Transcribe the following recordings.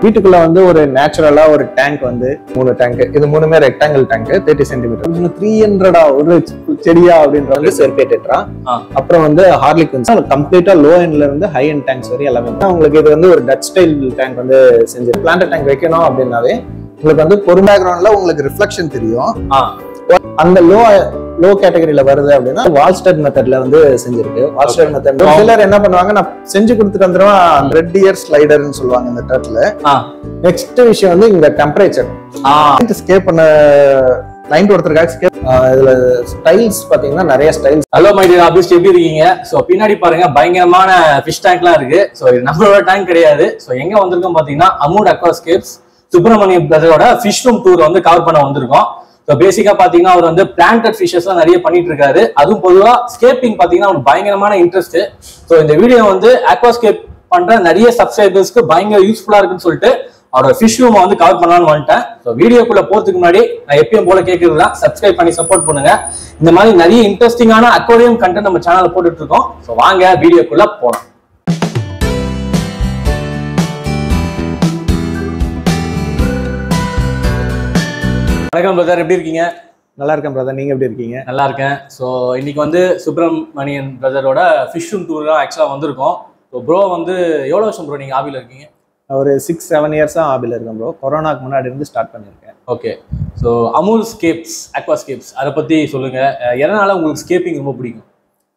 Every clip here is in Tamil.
வீட்டுக்குள்ள வந்து ஒரு நேச்சுரலா ஒரு டேங்க் வந்து மூணு டேங்க் இது மூணுமே rectangle tank thirty centimetre three ஹண்ட்ரடா ஒரு செடியா அப்படின்ற வந்து செர்பேட்டா ஆ. அப்புறம் வந்து ஹார்லிக் வந்து கம்ப்ளீட்டா லோ எண்ட்ல இருந்து ஹை எண்ட் டேங்க்ஸ் வரை எல்லாமே இருக்கு. உங்களுக்கு இது வந்து ஒரு டச் ஸ்டைல் டேங்க் வந்து செஞ்சு பிளான்ட் டேங்க் வைக்கணும் அப்படின்னாவே உங்களுக்கு வந்து பொறு பேக்ரவுண்ட்ல உங்களுக்கு ரிஃப்ளெக்ஷன் தெரியும் ஆ. அந்த லோ லோ கேட்டகரியில வருது அப்படின்னா வால்ஸ்டட் மெத்தட்ல வந்து செஞ்சிருக்கு வால்ஸ்டட் மெத்தட் சிலர் என்ன பண்ணுவாங்க நான் செஞ்சு கொடுத்துட்டு வந்துருவேன் ரெட் இயர் ஸ்லைடர்னு சொல்லுவாங்க இந்த டர்ட்ல ஆ. நெக்ஸ்ட் விஷயம் வந்து இந்த டெம்பரேச்சர் ஆ ஸ்கேப் பண்ண கிளைண்ட் ஒருத்தருக்காக ஸ்கேப் இதுல ஸ்டைல்ஸ் பாத்தீங்கன்னா நிறைய ஸ்டைல்ஸ் ஹலோ மை டியர் ஆபிஸ்ட் எப்படி இருக்கீங்க ஸோ பின்னாடி பாருங்க பயங்கரமான ஃபிஷ் டேங்க்லாம் இருக்கு ஸோ இது நம்மளோட டேங்க் கிடையாது ஸோ எங்க வந்திருக்கோம் பாத்தீங்கன்னா அமூட் அக்வாஸ்கேப்ஸ் சுப்பிரமணியம் பிரதரோட ஃபிஷ் ரூம் டூர் வந்து கவர் பண்ண வந்திருக்கோம் ஸோ பேசிக்கா பாத்தீங்கன்னா அவர் வந்து பிளான்டட் ஃபிஷஸ்லாம் நிறைய பண்ணிட்டு இருக்காரு அதுவும் பொதுவா ஸ்கேப்பிங் பாத்தீங்கன்னா அவருக்கு பயங்கரமான இன்ட்ரெஸ்ட் ஸோ இந்த வீடியோ வந்து அக்வாஸ்கேப் பண்ற நிறைய சப்ஸ்கிரைபர்ஸ்க்கு பயங்கர யூஸ்ஃபுல்லா இருக்குன்னு சொல்லிட்டு அவரோட ஃபிஷ் ரூமை வந்து கவர் பண்ணலாம்னு வந்துட்டேன் ஸோ வீடியோக்குள்ள போறதுக்கு முன்னாடி நான் எப்பயும் போல கேட்கறது தான் சப்ஸ்கிரைப் பண்ணி சப்போர்ட் பண்ணுங்க இந்த மாதிரி நிறைய இன்ட்ரெஸ்டிங்கான அக்வாரியம் கண்டென்ட் நம்ம சேனல்ல போட்டுட்டு இருக்கோம் ஸோ வாங்க வீடியோக்குள்ள போலாம் வணக்கம் பிரதர் எப்படி இருக்கீங்க நல்லா இருக்கேன் பிரதர் நீங்க எப்படி இருக்கீங்க நல்லா இருக்கேன் ஸோ இன்னைக்கு வந்து சுப்பிரமணியன் பிரதரோட ஃபிஷ் ரூம் டூர் தான் ஆக்சுவலாக வந்திருக்கோம் ஸோ ப்ரோ வந்து எவ்வளோ வருஷம் ப்ரோ நீங்கள் ஆவியில் இருக்கீங்க ஒரு சிக்ஸ் செவன் இயர்ஸா ஆபில இருக்கேன் ப்ரோ கொரோனாக்கு முன்னாடி இருந்து ஸ்டார்ட் பண்ணியிருக்கேன் ஓகே ஸோ அமுல் ஸ்கேப்ஸ் அக்வாஸ்கேப்ஸ் அதை பற்றி சொல்லுங்க அஹ் எதனால உங்களுக்கு ஸ்கேப்பிங் ரொம்ப பிடிக்கும்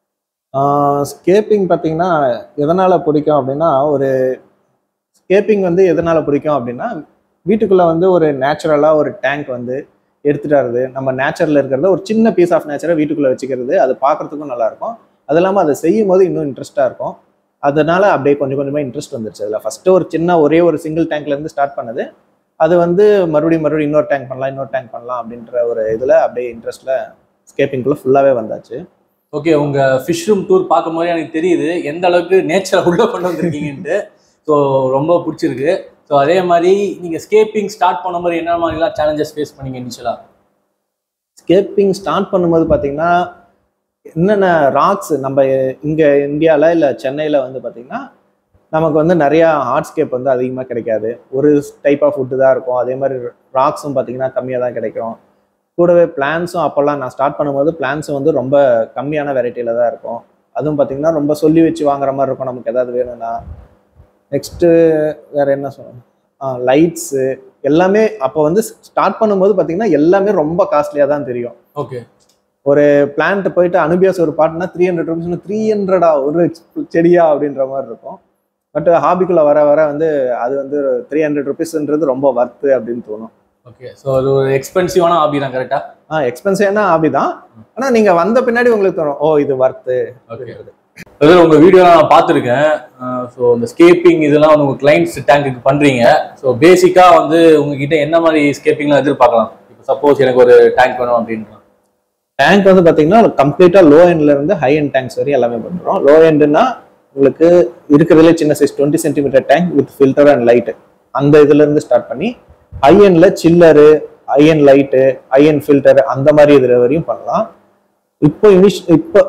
ஸ்கேப்பிங் பார்த்தீங்கன்னா எதனால பிடிக்கும் அப்படின்னா ஒரு ஸ்கேப்பிங் வந்து எதனால பிடிக்கும் அப்படின்னா வீட்டுக்குள்ள வந்து ஒரு நேச்சுரலா ஒரு டேங்க் வந்து எடுத்துட்டு வர்றது நம்ம நேச்சர்ல இருக்கிறத ஒரு சின்ன பீஸ் ஆஃப் நேச்சரை வீட்டுக்குள்ள வச்சுக்கிறது அது பார்க்கறதுக்கும் நல்லா இருக்கும் அது இல்லாமல் அதை செய்யும் போது இன்னும் இன்ட்ரெஸ்டா இருக்கும் அதனால அப்படியே கொஞ்சம் கொஞ்சமா இன்ட்ரெஸ்ட் வந்துருச்சு அதில் ஃபர்ஸ்ட் ஒரு சின்ன ஒரே ஒரு சிங்கிள் டேங்க்ல இருந்து ஸ்டார்ட் பண்ணது அது வந்து மறுபடியும் மறுபடியும் இன்னொரு டேங்க் பண்ணலாம் இன்னொரு டேங்க் பண்ணலாம் அப்படின்ற ஒரு இதுல அப்படியே இன்ட்ரெஸ்ட்ல ஸ்கேப்பிங்குள்ள ஃபுல்லாவே வந்தாச்சு ஓகே உங்க ஃபிஷ் ரூம் டூர் பார்க்கும்போது எனக்கு தெரியுது எந்த அளவுக்கு நேச்சரை உள்ள கொண்டு வந்திருக்கீங்கன்ட்டு ஸோ ரொம்ப பிடிச்சிருக்கு ஸோ அதே மாதிரி நீங்க ஸ்கேப்பிங் ஸ்டார்ட் பண்ண மாதிரி என்ன மாதிரிலாம் சேலஞ்சஸ் ஃபேஸ் பண்ணீங்க இனிஷியலா ஸ்கேப்பிங் ஸ்டார்ட் பண்ணும்போது பார்த்தீங்கன்னா என்னென்ன ராக்ஸ் நம்ம இங்கே இந்தியாவில் இல்லை சென்னையில் வந்து பார்த்தீங்கன்னா நமக்கு வந்து நிறையா ஹார்ட்ஸ்கேப் வந்து அதிகமாக கிடைக்காது ஒரு டைப் ஆஃப் ஃபுட்டு தான் இருக்கும் அதே மாதிரி ராக்ஸும் பார்த்தீங்கன்னா கம்மியாக தான் கிடைக்கும் கூடவே பிளான்ஸும் அப்போல்லாம் நான் ஸ்டார்ட் பண்ணும்போது பிளான்ஸும் வந்து ரொம்ப கம்மியான வெரைட்டியில் தான் இருக்கும் அதுவும் பார்த்தீங்கன்னா ரொம்ப சொல்லி வச்சு வாங்குற மாதிரி இருக்கும் நமக்கு ஏதாவது வேணும்னா நெக்ஸ்ட்டு வேற என்ன சொல்லணும் லைட்ஸு எல்லாமே அப்போ வந்து ஸ்டார்ட் பண்ணும்போது பார்த்தீங்கன்னா எல்லாமே ரொம்ப காஸ்ட்லியாக தான் தெரியும் ஓகே பிளான்ட் போயிட்டு அனுபியாஸ் ஒரு பாட்டுனா த்ரீ ஹண்ட்ரட் ருபீஸ் த்ரீ ஹண்ட்ரடா ஒரு செடியா அப்படின்ற மாதிரி இருக்கும் பட் ஹாபிக்குள்ள வர வர வந்து அது வந்து த்ரீ ஹண்ட்ரட் ருபீஸ்ன்றது ரொம்ப வர்த்து அப்படின்னு தோணும் ஓகே ஸோ அது ஒரு எக்ஸ்பென்சிவான ஹாபி தான் கரெக்டா ஆ எக்ஸ்பென்சிவான ஹாபி தான் ஆனா நீங்க வந்த பின்னாடி உங்களுக்கு தோணும் ஓ இது வர்த்து ஓகே அதாவது உங்க வீடியோ நான் பார்த்துருக்கேன் ஸோ இந்த ஸ்கேப்பிங் இதெல்லாம் வந்து உங்க கிளைண்ட்ஸ் டேங்க்குக்கு பண்றீங்க ஸோ பேசிக்கா வந்து உங்ககிட்ட என்ன மாதிரி ஸ்கேப்பிங்லாம் எதிர்பார்க்கலாம் இப்போ சப்போஸ் எனக்கு ஒரு டேங்க் வேணும் அப்படின்னா டேங்க் வந்து பாத்தீங்கன்னா கம்ப்ளீட்டா லோ எண்ட்ல இருந்து ஹை எண்ட் டேங்க்ஸ் வரையும் எல்லாமே பண்றோம் லோ எண்ட்னா உங்களுக்கு இருக்கிறதுல சின்ன size twenty centimetre tank with filter and light அந்த இதுல இருந்து ஸ்டார்ட் பண்ணி ஹை எண்ட்ல சில்லரு high end light high end filter அந்த மாதிரி இதுல வரையும் பண்ணலாம் இப்போ இனிஷ் இப்போ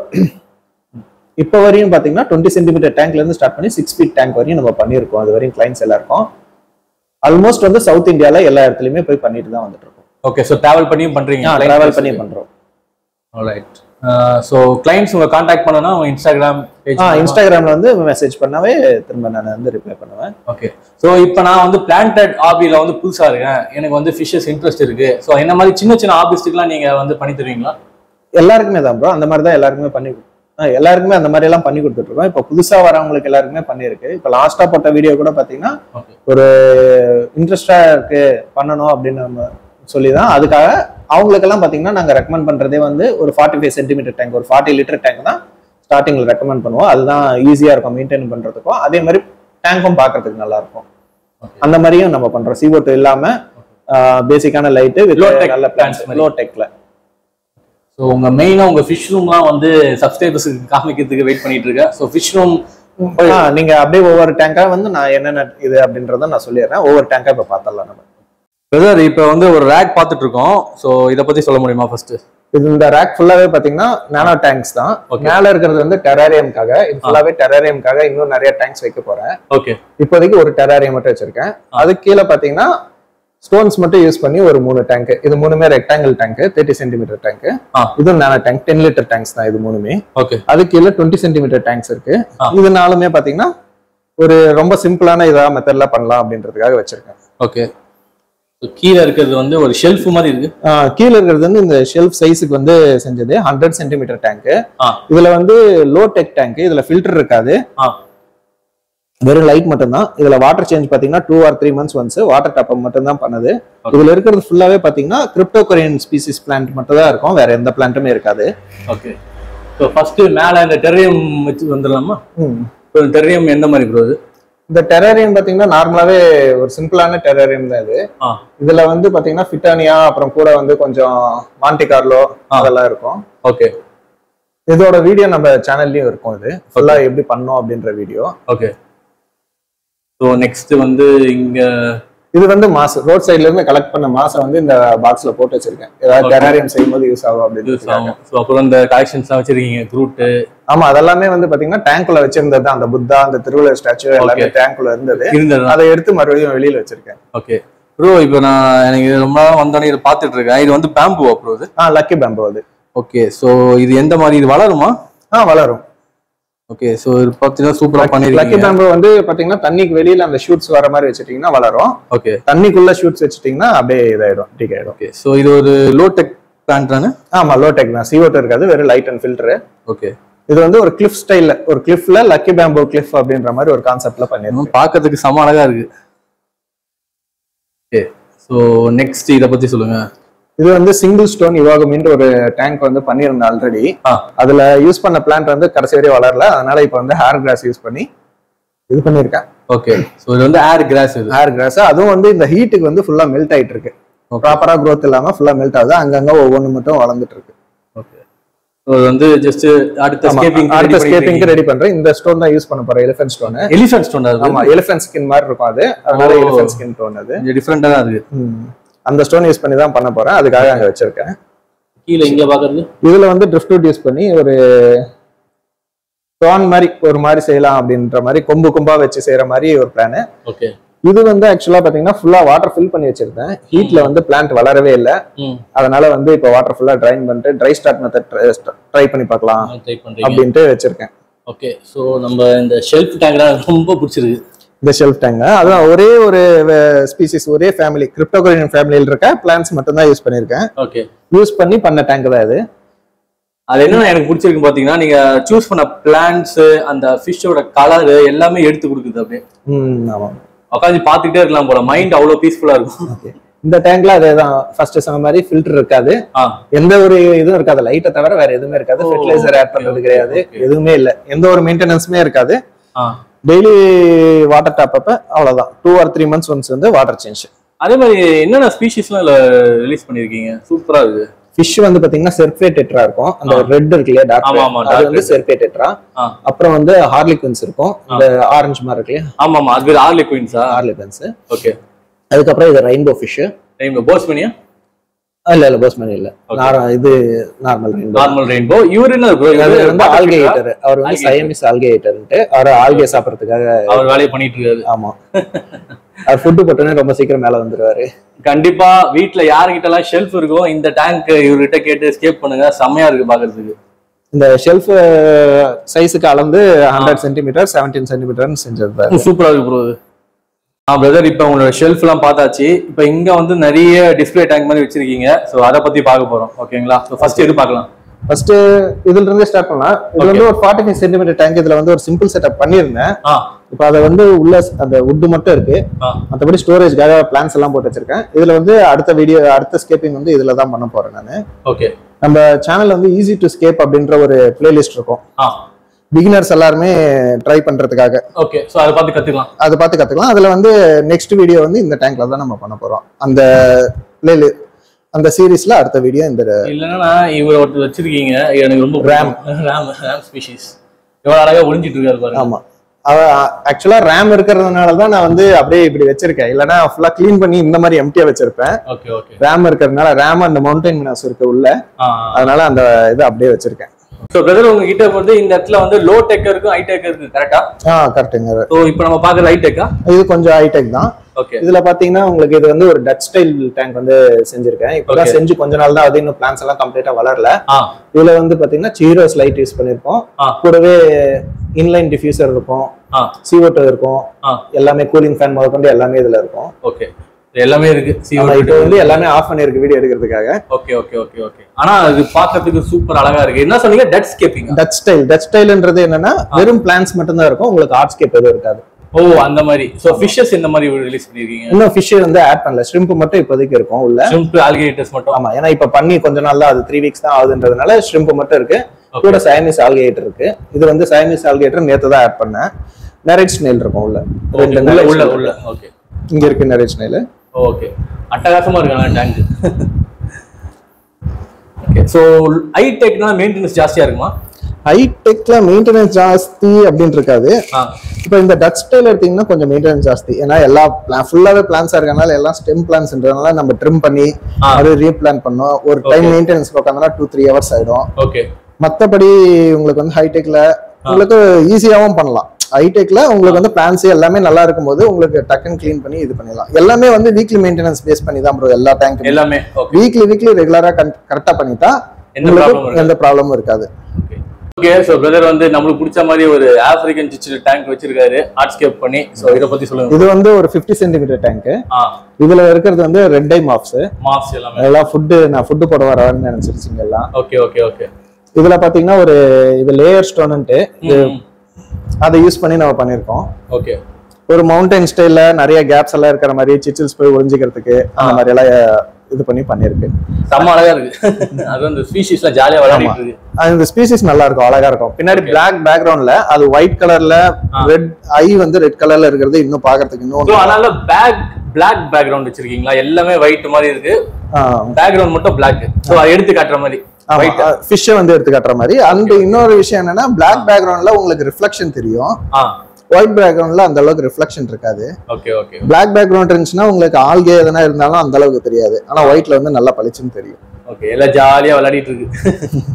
இப்போ வரையும் பாத்தீங்கன்னா டுவெண்ட்டி சென்டிமீட்டர் டேங்க்ல இருந்து ஸ்டார்ட் பண்ணி சிக்ஸ் ஃபீட் டேங்க் வரையும் நம்ம பண்ணியிருக்கோம் அது வரையும் கிளைண்ட்ஸ் எல்லாருக்கும் ஆல்மோஸ்ட் வந்து சவுத் இந்தியால எல்லா இடத்துலயுமே போய் பண்ணிட்டு தான் வந்துட்டு இருக்கோம் ஓகே ஸோ டிராவல் பண்ணியும் பண்றீங்க டிராவல் பண்ணி பண்றோம் ரைட் ஸோ கிளைண்ட்ஸ் உங்க காண்டாக்ட் பண்ணனா உங்க இன்ஸ்டாகிராம் பேஜ் ஆ இன்ஸ்டாகிராம்ல வந்து மெசேஜ் பண்ணாவே திரும்ப நான் வந்து ரிப்ளை பண்ணுவேன் ஓகே ஸோ இப்போ நான் வந்து பிளான்டட் ஹாபியில் வந்து புதுசா இருக்கேன் எனக்கு வந்து ஃபிஷஸ் இன்ட்ரெஸ்ட் இருக்கு ஸோ என்ன மாதிரி சின்ன சின்ன ஹாபிஸ்ட்டுக்குலாம் நீங்க வந்து பண்ணி தருவீங்களா எல்லாருக்குமே தான் ப்ரோ அந்த மாதிரி தான் எல்லாருக்குமே பண்ணி கொடு- ஆ, எல்லாருக்குமே அந்த மாதிரி எல்லாம் பண்ணி கொடுத்துட்டு இருக்கோம் இப்போ புதுசா வரவங்களுக்கு எல்லாருக்குமே பண்ணியிருக்கு இப்போ லாஸ்டா போட்ட வீடியோ கூட பாத்தீங்கன்னா ஓகே ஒரு இன்ட்ரெஸ்டா இருக்கு பண்ணணும் அப்படின்னு நம்ம சொல்லி தான் அதுக்காக அவங்களுக்கெல்லாம் பாத்தீங்கன்னா நாங்க ரெக்கமெண்ட் பண்றதே வந்து ஒரு ஃபார்ட்டி ஃபைவ் சென்டிமீட்டர் டேங்க் ஒரு ஃபார்ட்டி லிட்டர் டேங்க் தான் ஸ்டார்டிங்ல ரெக்கமெண்ட் பண்ணுவோம் அதுதான் ஈஸியா இருக்கும் மெயின்டைன் பண்றதுக்கும் அதே மாதிரி டேங்க்கும் பார்க்கறதுக்கு நல்லா இருக்கும் Okay. அந்த மாதிரியும் நம்ம பண்றோம் CO2 இல்லாம பேசிக்கான லைட்டு Low tech நல்ல plants பிளான்ஸ் மாதிரி. லோ டெக்ல ஸோ உங்க மெயினா உங்க ஃபிஷ் ரூம்லாம் வந்து சப்ஸ்கிரைபர்ஸுக்கு காமிக்கிறதுக்கு வெயிட் பண்ணிட்டு இருக்கேன் ஸோ ஃபிஷ் ரூம் ஆ, நீங்க அப்படியே ஒவ்வொரு டேங்கா வந்து நான் என்னென்ன இது அப்படின்றத நான் சொல்லிடுறேன் ஒவ்வொரு டேங்கா இப்ப பார்த்தரலாம் நம்ம பிரதர் இப்போ வந்து ஒரு ரேக் பார்த்துட்டு இருக்கோம் ஸோ இதை பத்தி சொல்ல முடியுமா ஃபர்ஸ்ட் இது இந்த ரேக் ஃபுல்லாவே பாத்தீங்கன்னா நானோ டேங்க்ஸ் தான் Okay. மேல இருக்கிறது வந்து டெராரியம்காக இது ஃபுல்லாவே டெராரியம்காக இன்னும் நிறைய டேங்க்ஸ் வைக்க போறேன் ஓகே இப்போதைக்கு ஒரு டெராரியம் மட்டும் வச்சிருக்கேன் அதுக்கு கீழே பாத்தீங்கன்னா ஸ்டோன்ஸ் மட்டும் யூஸ் பண்ணி ஒரு மூணு டேங்க் இது மூணுமே rectangle tank thirty centimetre tank ஆ. இது nano tank ten litre tanks தான் இது மூணுமே ஓகே அது கீழே டுவெண்ட்டி சென்டிமீட்டர் டேங்க்ஸ் இருக்கு ஆ. இது நாலுமே பாத்தீங்கன்னா ஒரு ரொம்ப சிம்பிளான இதா மெத்தட்ல பண்ணலாம் அப்படின்றதுக்காக வச்சிருக்கேன் ஓகே கீழே இருக்கிறது வந்து ஒரு ஷெல்ஃப் மாதிரி இருக்கு ஆஹ் கீழே இருக்கிறது வந்து இந்த ஷெல்ஃப் சைஸுக்கு வந்து செஞ்சது ஹண்ட்ரட் சென்டிமீட்டர் டேங்க் ஆ. இதுல வந்து லோ டெக் டேங்க் இதுல ஃபில்டர் இருக்காது ஆ வெறும் லைட் மட்டும் தான் இதுல வாட்டர் சேஞ்ச் பாத்தீங்கன்னா two or three months once water top மட்டும் தான் பண்ணுது Okay. இதுல இருக்கிறது ஃபுல்லாவே பாத்தீங்கன்னா கிரிப்டோகொரியன் ஸ்பீசிஸ் பிளான்ட் மட்டும் தான் இருக்கும் வேற எந்த பிளான்ட்டுமே இருக்காது ஓகே ஸோ ஃபர்ஸ்ட் மேலே இந்த டெரியம் வச்சு வந்துடலாமா ம். இப்போ டெரியம் எந்த மாதிரி ப்ரோ இது இந்த டெரரியம் பாத்தீங்கன்னா நார்மலாவே ஒரு சிம்பிளான டெரரியம் தான் இது ஆ இதுல வந்து பாத்தீங்கன்னா ஃபிட்டானியா அப்புறம் கூட வந்து கொஞ்சம் மாண்டி கார்லோ அதெல்லாம் இருக்கும் ஓகே இதோட வீடியோ நம்ம சேனல்லயும் இருக்கும் இது ஃபுல்லா எப்படி பண்ணோம் அப்படின்ற வீடியோ ஓகே ஸோ நெக்ஸ்ட் வந்து இங்க இது வந்து மாஸ் ரோட் சைடுல இருந்து கலெக்ட் பண்ண மாசம் வந்து இந்த பாக்ஸ்ல போட்டு வச்சிருக்கேன் ஏதாவது Okay. டெராரியம் செய்யும் போது யூஸ் ஆகும் யூஸ் அப்படின்னு ஆகும் ஸோ அப்புறம் இந்த கலெக்ஷன்ஸ்லாம் வச்சிருக்கீங்க க்ரூட்டு ஆமா அதெல்லாமே வந்து பாத்தீங்கன்னா டேங்க்குள்ள வச்சிருந்தது தான் அந்த புத்தா அந்த திருவள்ளுவர் ஸ்டாச்சு எல்லாமே Okay. டேங்க்குள்ள இருந்தது இருந்தது அதை எடுத்து மறுபடியும் வெளியில வச்சிருக்கேன் ஓகே ப்ரோ இப்போ நான் எனக்கு இது ரொம்ப நாள் வந்தோடனே இதை பார்த்துட்டு இருக்கேன் இது வந்து பேம்புவா ப்ரோ இது ஆ லக்கி பேம்போ அது ஓகே ஸோ இது எந்த மாதிரி இது வளருமா ஆ வளரும் ஓகே ஸோ இது பார்த்தீங்கன்னா சூப்பராக லக்கி பண்ணிருக்கீங்க பேம்போ வந்து பாத்தீங்கன்னா தண்ணிக்கு வெளியில அந்த ஷூட்ஸ் வர மாதிரி வச்சிட்டீங்கன்னா வளரும் ஓகே தண்ணிக்குள்ள ஷூட்ஸ் வச்சிட்டீங்கன்னா அப்படியே இதாயிடும் டீக் ஆயிடும் ஓகே ஸோ இது ஒரு லோ டெக் பிளான்ட் தானே ஆமா லோ டெக் தான் சிஓட்டு இருக்காது வெறும் லைட் அண்ட் ஃபில்டர் ஓகே இது வந்து ஒரு கிளிஃப் ஸ்டைல்ல ஒரு கிளிஃப்ல லக்கி பேம்போ கிளிஃப் அப்படின்ற மாதிரி ஒரு கான்செப்ட்ல பண்ணிருக்கோம் பார்க்கறதுக்கு செம அழகா இருக்கு ஓகே ஸோ நெக்ஸ்ட் இதை பத்தி சொல்லுங்க இது வந்து சிங்கிள் ஸ்டோன் யுவாகமின்ற ஒரு டேங்க் வந்து பண்ணியிருந்தேன் ஆல்ரெடி ஆ அதுல யூஸ் பண்ண பிளான்ட் வந்து கடைசி வரையும் வளரல அதனால இப்போ வந்து ஹேர் கிராஸ் யூஸ் பண்ணி இது பண்ணியிருக்கேன் ஓகே ஸோ இது வந்து ஏர் கிராஸ் இது ஹேர் கிராஸ் அதுவும் வந்து இந்த ஹீட்டுக்கு வந்து ஃபுல்லா மெல்ட் ஆயிட்டு இருக்கு Okay. ப்ராப்பரா growth இல்லாம ஃபுல்லா மெல்ட் ஆகுது அங்கங்க ஒவ்வொன்று மட்டும் வளர்ந்துட்டு இருக்கு ஓகே ஸோ இது வந்து ஜஸ்ட் அடுத்த ஆமா, ஸ்கேப்பிங் அடுத்த ஸ்கேப்பிங்க்கு ரெடி பண்றேன் இந்த ஸ்டோன் தான் யூஸ் பண்ண போறேன் எலிஃபென்ட் ஸ்டோன் எலிஃபென்ட் ஸ்டோன் அது ஆமா எலிஃபென்ட் ஸ்கின் மாதிரி இருக்கும் அது அதனால ஓ. எலிஃபென்ட் ஸ்கின் ஸ்டோன் அது கொஞ்சம் டிஃப்ரெண்டா தான் இருக்கு ம். அந்த ஸ்டோன் யூஸ் பண்ணி தான் பண்ண போறேன் அதுக்காக அங்க வச்சிருக்கேன் கீழே இங்க பாக்குறது இதுல வந்து ட்ரிஃப்ட் வுட் யூஸ் பண்ணி ஒரு ஸ்டோன் மாதிரி ஒரு மாதிரி செய்யலாம் அப்படின்ற மாதிரி கொம்பு கொம்பா வச்சு செய்யற மாதிரி ஒரு பிளான் ஓகே இது வந்து ஆக்சுவலா பாத்தீங்கன்னா ஃபுல்லா வாட்டர் ஃபில் பண்ணி வச்சிருந்தேன் ஹீட்ல வந்து பிளான்ட் வளரவே இல்லை ம் அதனால வந்து இப்போ வாட்டர் ஃபுல்லா ட்ரைன் பண்ணிட்டு ட்ரை ஸ்டார்ட் மெத்தட் ட்ரை பண்ணி பார்க்கலாம் ட்ரை பண்றீங்க அப்படின்ட்டு வச்சிருக்கேன் ஓகே ஸோ நம்ம இந்த ஷெல்ஃப் டேங்க் ரொம்ப பிடிச்சிருக்கு இந்த ஷெல்ஃப் டேங்க அதான் ஒரே ஒரு ஸ்பீசிஸ் ஒரே ஃபேமிலி கிரிப்டோகோரியன் ஃபேமிலியில் இருக்க பிளான்ஸ் மட்டும் தான் யூஸ் பண்ணியிருக்கேன் ஓகே யூஸ் பண்ணி பண்ண டேங்க் தான் இது அது என்ன எனக்கு பிடிச்சிருக்கு பாத்தீங்கன்னா நீங்க சூஸ் பண்ண பிளான்ஸ் அந்த ஃபிஷ்ஷோட கலர் எல்லாமே எடுத்து கொடுக்குது அப்படியே ம் ஆமாம் உட்காந்து பார்த்துக்கிட்டே இருக்கலாம் போல மைண்ட் அவ்வளோ பீஸ்ஃபுல்லா இருக்கும் ஓகே இந்த டேங்க்ல அதே தான் ஃபர்ஸ்ட் சொன்ன மாதிரி ஃபில்டர் இருக்காது ஆ எந்த ஒரு இதுவும் இருக்காது லைட்டை தவிர வேற எதுவுமே இருக்காது ஓ, ஃபெர்டிலைசர் ஆட் okay, பண்றது okay, கிடையாது okay. எதுவுமே இல்லை எந்த ஒரு மெயின்டெனன்ஸுமே இருக்காது ஆ டெய்லி வாட்டர் டாப் அப்ப அவ்வளவுதான் two or three months once வந்து வாட்டர் சேஞ்ச் அதே மாதிரி என்னென்ன ஸ்பீஷிஸ்லாம் இதுல ரிலீஸ் பண்ணிருக்கீங்க சூப்பரா இருக்கு ஃபிஷ் வந்து பாத்தீங்கன்னா செர்பே டெட்ரா இருக்கும் அந்த ஆ. ரெட் இருக்கு இல்லையா டார்க் ஆமா, ஆமா, அது dark வந்து red. செர்பே டெட்ரா ஆ. அப்புறம் வந்து ஹார்லிக்வன்ஸ் இருக்கும் இந்த ஆரஞ்சு மாதிரி இருக்கு இல்லையா ஆமா ஆமா அது பேர் ஆர்லி குயின்ஸா ஹார்லிக்வன்ஸ் ஓகே அதுக்கப்புறம் இது ரெயின்போ ஃபிஷ் ரெயின்போ போஸ் பண்ணியா இல்ல இல்ல போஸ்மேன் இல்ல Okay. நார- இது நார்மல் ரெயின்போ நார்மல் ரெயின்போ இவர் என்ன ப்ரோ அது வந்து ஆல்கேட்டர் அவர் வந்து Alligator. சயமிஸ் ஆல்கேட்டர்ன்ட்டு அவர் ஆல்கே சாப்பிடறதுக்காக அவர் வேலையை பண்ணிட்டு இருக்காரு ஆமா அவர் ஃபுட்டு போட்டோன்னே ரொம்ப சீக்கிரம் மேல வந்துருவாரு கண்டிப்பா வீட்ல யாருகிட்ட எல்லாம் ஷெல்ஃப் இருக்கோ இந்த டேங்க் இவர்கிட்ட கேட்டு ஸ்கேப் பண்ணுங்க செம்மையா இருக்கு பாக்குறதுக்கு இந்த ஷெல்ஃப் சைஸுக்கு அளந்து ஹண்ட்ரட் சென்டிமீட்டர் செவன்டீன் சென்டிமீட்டர்னு செஞ்சது சூப்பரா இருக்கு ப்ரோ ஆ பிரதர் இப்போ உங்களோட ஷெல்ஃப் எல்லாம் பார்த்தாச்சு இப்போ இங்க வந்து நிறைய டிஸ்ப்ளே டேங்க் மாதிரி வச்சிருக்கீங்க ஸோ அதை பத்தி பார்க்க போறோம் ஓகேங்களா ஸோ ஃபர்ஸ்ட் எது பார்க்கலாம் ஃபர்ஸ்ட் இதுல இருந்தே ஸ்டார்ட் பண்ணலாம் இது வந்து ஒரு ஃபார்ட்டி ஃபைவ் சென்டிமீட்டர் டேங்க் இதுல வந்து ஒரு சிம்பிள் செட்டப் பண்ணியிருந்தேன் ஆ இப்போ அதை வந்து உள்ள அந்த வுட் மட்டும் இருக்கு ஆ மற்றபடி ஸ்டோரேஜ்க்காக பிளான்ஸ் எல்லாம் போட்டு வச்சிருக்கேன் இதுல வந்து அடுத்த வீடியோ அடுத்த ஸ்கேப்பிங் வந்து இதுல தான் பண்ண போறேன் நான் ஓகே நம்ம சேனல்ல வந்து ஈஸி டு ஸ்கேப் அப்படின்ற ஒரு பிளேலிஸ்ட் இருக்கும் ஆ பிகினர்ஸ் எல்லாருமே ட்ரை பண்றதுக்காக ஓகே ஸோ அதை பார்த்து கத்துக்கலாம் அதை பார்த்து கத்துக்கலாம் அதுல வந்து நெக்ஸ்ட் வீடியோ வந்து இந்த டேங்க்ல தான் நம்ம பண்ண போறோம் அந்த பிளேலி அந்த சீரீஸ்ல அடுத்த வீடியோ இந்த இல்லைன்னா இவர் ஒருத்தர் வச்சிருக்கீங்க எனக்கு ரொம்ப Ram. ரேம் ரேம் ஸ்பீஷிஸ் எவ்வளவு அழகா ஒளிஞ்சிட்டு இருக்காரு பாருங்க ஆமா ஆக்சுவலா ரேம் இருக்கிறதுனால தான் நான் வந்து அப்படியே இப்படி வச்சிருக்கேன் இல்லைன்னா ஃபுல்லா க்ளீன் பண்ணி இந்த மாதிரி எம்டியா வச்சிருப்பேன் ஓகே ஓகே ரேம் இருக்கிறதுனால ரேம் அந்த மவுண்டைன் மினாஸ் இருக்கு உள்ள அதனால அந்த இது அப்படியே வச்சிருக்கேன் ஸோ பிரதர் உங்ககிட்ட வந்து இந்த இடத்துல வந்து லோ டெக் இருக்கும் ஹை டெக் இருக்கு கரெக்டா ஆ கரெக்டுங்க ஸோ இப்போ நம்ம பார்க்குறது ஹை டெக்கா இது கொஞ்சம் ஹைடெக் தான் ஓகே இதுல பாத்தீங்கன்னா உங்களுக்கு இது வந்து ஒரு டச் ஸ்டைல் டேங்க் வந்து செஞ்சிருக்கேன் இப்பதான் Okay. செஞ்சு கொஞ்ச நாள் தான் அது இன்னும் பிளான்ஸ் எல்லாம் கம்ப்ளீட்டா வளரல ஆ இதுல வந்து பாத்தீங்கன்னா சீரோஸ் லைட் யூஸ் பண்ணிருக்கோம் ஆ. கூடவே இன்லைன் டிஃப்யூசர் இருக்கும் ஆ சிஓட்டோ இருக்கும் ஆ எல்லாமே கூலிங் ஃபேன் முதற்கொண்டு எல்லாமே இதுல இருக்கும் ஓகே எல்லாமே இருக்கு ஆமா, இப்போ வந்து எல்லாமே ஆஃப் பண்ணிருக்கு வீடியோ எடுக்கிறதுக்காக ஓகே ஓகே ஓகே ஓகே ஆனா அது பார்க்கிறதுக்கு சூப்பர் அழகா இருக்கு என்ன சொன்னீங்க டெட் ஸ்கேப்பிங் டச் ஸ்டைல் டச் ஸ்டைல்ன்றது என்னன்னா வெறும் பிளான்ஸ் மட்டும் தான் இருக்கும் உங்களுக்கு ஆர்ட்ஸ்கேப் எதுவும் இருக்காது ஓ அந்த மாதிரி சோ ஃபிஷஸ் இந்த மாதிரி ரிலீஸ் பண்ணிருக்கீங்க இன்னும் ஃபிஷ் வந்து ஆட் பண்ணல ஷ்ரிம்ப் மட்டும் இப்போதைக்கு இருக்கும் உள்ள ஷிம்ப் ஆல்கேட்டர்ஸ் மட்டும் ஆமா ஏன்னா இப்ப பண்ணி கொஞ்ச நாள் தான் அது த்ரீ வீக்ஸ் தான் ஆகுதுன்றதுனால ஷ்ரிம்ப் மட்டும் இருக்கு Okay. கூட சயமிஸ் ஆல்கேட்டர் இருக்கு இது வந்து சயமிஸ் ஆல்கேட்டர் நேத்து தான் ஆட் பண்ணேன் நெரேட் ஸ்னெயில் இருக்கும் உள்ள ரெண்டு உள்ள narrate உள்ள snail உள்ள இருக்கு. ஓகே இங்க இருக்கு நெரேட் ஸ்னெயில் ஓகே அட்டகாசமா இருக்காங்க டேங்க் ஓகே சோ ஹை டெக்னா மெயின்டெனன்ஸ் ஜாஸ்தியா இருக்குமா ஹைடெக்ல மெயின்டெனன்ஸ் ஜாஸ்தி அப்படின்னு இருக்காது ஆ இப்போ இந்த டச் ஸ்டைல் எடுத்தீங்கன்னா கொஞ்சம் மெயின்டெனன்ஸ் ஜாஸ்தி ஏன்னா எல்லா பிளான் ஃபுல்லாவே பிளான்ஸா இருக்கனால எல்லாம் ஸ்டெம் பிளான்ஸ்ன்றதுனால நம்ம ட்ரிம் பண்ணி ஆ. அது ரீப்ளான் பண்ணோம் ஒரு டைம் மெயின்டெனன்ஸ் உட்காந்தோம்னா டூ த்ரீ ஹவர்ஸ் ஆயிடும் ஓகே மத்தபடி உங்களுக்கு வந்து ஹைடெக்ல உங்களுக்கு ஈஸியாவும் பண்ணலாம் ஹைடெக்ல உங்களுக்கு வந்து பிளான்ஸ் எல்லாமே நல்லா இருக்கும்போது உங்களுக்கு டக்குன்னு க்ளீன் பண்ணி இது பண்ணிடலாம் எல்லாமே வந்து வீக்லி மெயின்டெனன்ஸ் பேஸ் பண்ணி தான் ப்ரோ எல்லா டேங்க் எல்லாமே ஓகே வீக்லி வீக்லி ரெகுலரா கரெக்டா பண்ணிட்டா எந்த problem உங்களுக்கு எந்த ப்ராப்ளமும் இருக்காது ஓகே சோ பிரதர் வந்து நம்மளுக்கு பிடிச்ச மாதிரி ஒரு ஆப்பிரிக்கன் சிச்சில் டேங்க் வச்சிருக்காரு ஆர்ட்ஸ்கேப் பண்ணி சோ இத பத்தி சொல்லுங்க இது வந்து ஒரு 50 சென்டிமீட்டர் டேங்க் ஆ இதுல இருக்கிறது வந்து ரெட் டை மாப்ஸ் மாப்ஸ் எல்லாமே அதெல்லாம் ஃபுட்டு நான் ஃபுட்டு போட வரேன்னு நினைச்சிருச்சிங்க எல்லாம் ஓகே ஓகே ஓகே இதுல பாத்தீங்கன்னா ஒரு இது லேயர் ஸ்டோன்ட்டு அதை யூஸ் பண்ணி நம்ம பண்ணிருக்கோம் ஓகே ஒரு மவுண்டைன் ஸ்டைல்ல நிறைய கேப்ஸ் எல்லாம் இருக்கிற மாதிரி சிச்சில்ஸ் போய் ஒளிஞ்சிக்கிறதுக்கு அந்த மாதிரி எல்லாம் அஹ், இது பண்ணி பண்ணிருக்கு செம்ம அழகா இருக்கு அது வந்து ஸ்பீஷிஸ்லாம் ஜாலியா விளையாடிட்டு இருக்கு அது இந்த ஸ்பீசிஸ் நல்லா இருக்கும் அழகா இருக்கும் பின்னாடி பிளாக் பேக்ரவுண்ட்ல அது ஒயிட் கலர்ல ரெட் ஐ வந்து ரெட் கலர்ல இருக்கிறது இன்னும் பாக்குறதுக்கு ஸோ இன்னும் அதனால பேக் பிளாக் பேக்ரவுண்ட் வச்சிருக்கீங்களா எல்லாமே ஒயிட் மாதிரி இருக்கு பேக்ரவுண்ட் மட்டும் பிளாக் ஸோ அதை எடுத்து காட்டுற மாதிரி ஒயிட் ஃபிஷ்ஷை வந்து எடுத்து காட்டுற மாதிரி அந்த இன்னொரு விஷயம் என்னன்னா பிளாக் பேக்ரவுண்ட்ல உங்களுக்கு ரிஃப்ளெக்ஷன் தெரியும் ஆ ஒயிட் பேக்ரவுண்ட்ல அந்த அளவுக்கு ரிஃப்ளெக்ஷன் இருக்காது ஓகே ஓகே பிளாக் பேக்ரவுண்ட் இருந்துச்சுன்னா உங்களுக்கு ஆல்கே எதனா இருந்தாலும் அந்த அளவுக்கு தெரியாது ஆனா ஒயிட்ல வந்து நல்லா பளிச்சுன்னு தெரியும் ஓகே எல்லாம் ஜாலியா விளையாடிட்டு இருக்கு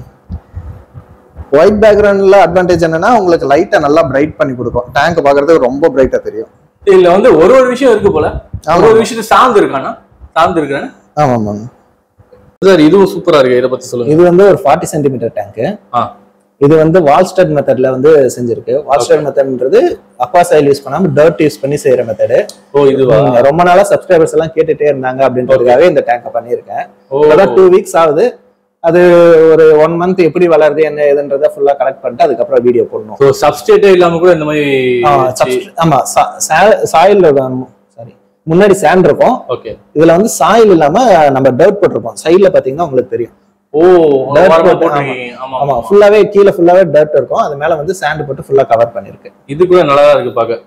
ஒயிட் பேக்ரவுண்ட்ல அட்வான்டேஜ் என்னன்னா உங்களுக்கு லைட்டை நல்லா பிரைட் பண்ணி கொடுக்கும் டேங்க் பாக்குறதுக்கு ரொம்ப பிரைட்டா தெரியும் இதுல வந்து ஒரு ஒரு விஷயம் இருக்கு போல ஆமா. ஒரு ஒரு விஷயத்து சார்ந்து இருக்கானா சார்ந்து இருக்கானே ஆமா ஆமாங்க சார் இதுவும் சூப்பரா இருக்கு இதை பத்தி சொல்லுங்க இது வந்து ஒரு ஃபார்ட்டி சென்டிமீட்டர் டேங்க் ஆ இது வந்து வால்ஸ்டட் மெத்தட்ல வந்து செஞ்சிருக்கு வால்ஸ்டட் மெத்தட்ன்றது அப்பா சைல் யூஸ் பண்ணாம டர்ட் யூஸ் பண்ணி செய்யற மெத்தடு ஓ இதுவா ரொம்ப நாளா சப்ஸ்கிரைபர்ஸ் எல்லாம் கேட்டுட்டே இருந்தாங்க அப்படின்றதுக்காக இந்த டேங்கை பண்ணியிருக்கேன் ஓ இப்பதான் டூ வீக்ஸ் ஆகுது அது ஒரு ஒன் மந்த் எப்படி வளருது என்ன ஏதுன்றதை ஃபுல்லா கலெக்ட் பண்ணிட்டு அதுக்கப்புறம் வீடியோ போடணும் ஸோ சப்ஸ்டேட்டே இல்லாம கூட இந்த மாதிரி ஆ, subst- ஆமா சாயில் சாரி முன்னாடி சேண்ட் இருக்கும் ஓகே இதுல வந்து சாயில் இல்லாம நம்ம டர்ட் போட்டிருப்போம் சைடுல பாத்தீங்கன்னா உங்களுக்கு தெரியும் ஓ Dirt ஓரமா போட்டு, போட்டிருக்கீங்க ஆமா ஆமா ஃபுல்லாவே கீழே ஃபுல்லாவே டர்ட் இருக்கும் அது மேல வந்து சாண்ட் போட்டு ஃபுல்லா கவர் பண்ணிருக்கு இது கூட நல்லா தான் இருக்கு பாக்க